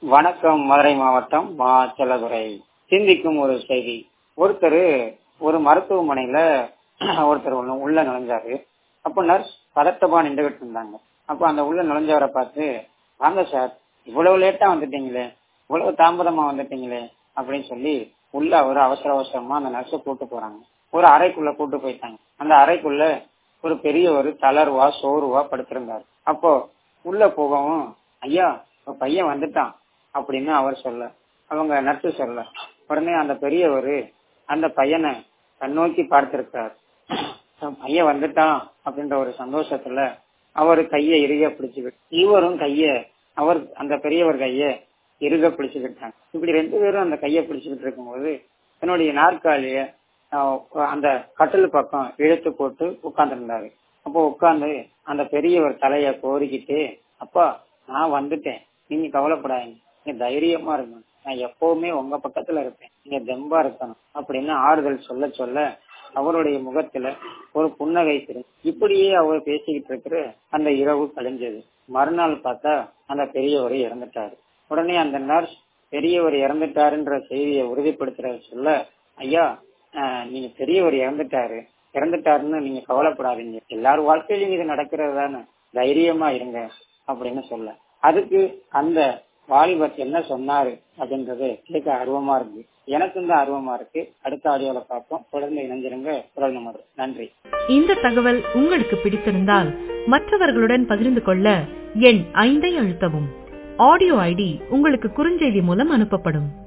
வணக்கம் மதுரை மாவட்டம் மா செல்லதுரை சிந்திக்கும் ஒரு செய்தி ஒருத்தர் ஒரு மருத்துவமனையில ஒருத்தர் உள்ள உள்ள நுழைஞ்சாரு அப்ப நர்ஸ் பதட்டமா நின்றுகிட்டு இருந்தாங்க அப்ப அந்த உள்ள நுழைஞ்சவரை பார்த்து வாங்க சார் இவ்வளவு லேட்டா வந்துட்டீங்களே இவ்வளவு தாமதமா வந்துட்டீங்களே அப்படின்னு சொல்லி உள்ள அவர் அவசர அவசரமா அந்த நர்ஸை கூட்டு போறாங்க ஒரு அறைக்குள்ள கூட்டு போயிட்டாங்க அந்த அறைக்குள்ள ஒரு பெரிய ஒரு தளர்வா சோர்வா படுத்திருந்தாரு அப்போ உள்ள போகவும் ஐயா உங்க பையன் வந்துட்டான் அப்படின்னு அவர் சொல்ல அவங்க நர்ஸு சொல்ல உடனே அந்த பெரியவர் அந்த பையனை கண்ணோக்கி பார்த்திருக்கார் தன் பையன் வந்துட்டான் அப்படின்ற ஒரு சந்தோஷத்துல அவர் கைய இறுக பிடிச்சுக்கிட்டு இவரும் கைய அவர் அந்த பெரியவர் கைய இறுக பிடிச்சுக்கிட்டாங்க இப்படி ரெண்டு பேரும் அந்த கைய பிடிச்சுக்கிட்டு இருக்கும்போது தன்னுடைய நாற்காலிய அந்த கட்டில் பக்கம் இழுத்து போட்டு உட்கார்ந்து இருந்தாரு அப்போ உட்கார்ந்து அந்த பெரியவர் தலைய கோரிக்கிட்டு அப்பா நான் வந்துட்டேன் நீங்க கவலைப்படாதீங்க நீங்க தைரியமா இருக்கணும் நான் எப்பவுமே உங்க பக்கத்துல இருப்பேன் நீங்க தெம்பா இருக்கணும் அப்படின்னு ஆறுதல் சொல்ல சொல்ல அவருடைய முகத்துல ஒரு புன்னகை தெரியும் இப்படியே அவர் பேசிக்கிட்டு இருக்கிற அந்த இரவு கழிஞ்சது மறுநாள் பார்த்தா அந்த பெரியவர் இறந்துட்டாரு உடனே அந்த நர்ஸ் பெரியவர் இறந்துட்டாருன்ற செய்தியை உறுதிப்படுத்துற சொல்ல ஐயா நீங்க பெரியவர் இறந்துட்டாரு இறந்துட்டாருன்னு நீங்க கவலைப்படாதீங்க எல்லாரும் வாழ்க்கையிலும் இது நடக்கிறது தானே தைரியமா இருங்க அப்படின்னு சொல்ல அதுக்கு அந்த வாலிபர் என்ன சொன்னாரு அப்படின்றது கேட்க ஆர்வமா இருக்கு எனக்கும் தான் ஆர்வமா இருக்கு அடுத்த ஆடியோல பார்ப்போம் தொடர்ந்து இணைஞ்சிருங்க குரல் நம்பர் நன்றி இந்த தகவல் உங்களுக்கு பிடித்திருந்தால் மற்றவர்களுடன் பகிர்ந்து கொள்ள எண் ஐந்தை அழுத்தவும் ஆடியோ ஐடி உங்களுக்கு குறுஞ்செய்தி மூலம் அனுப்பப்படும்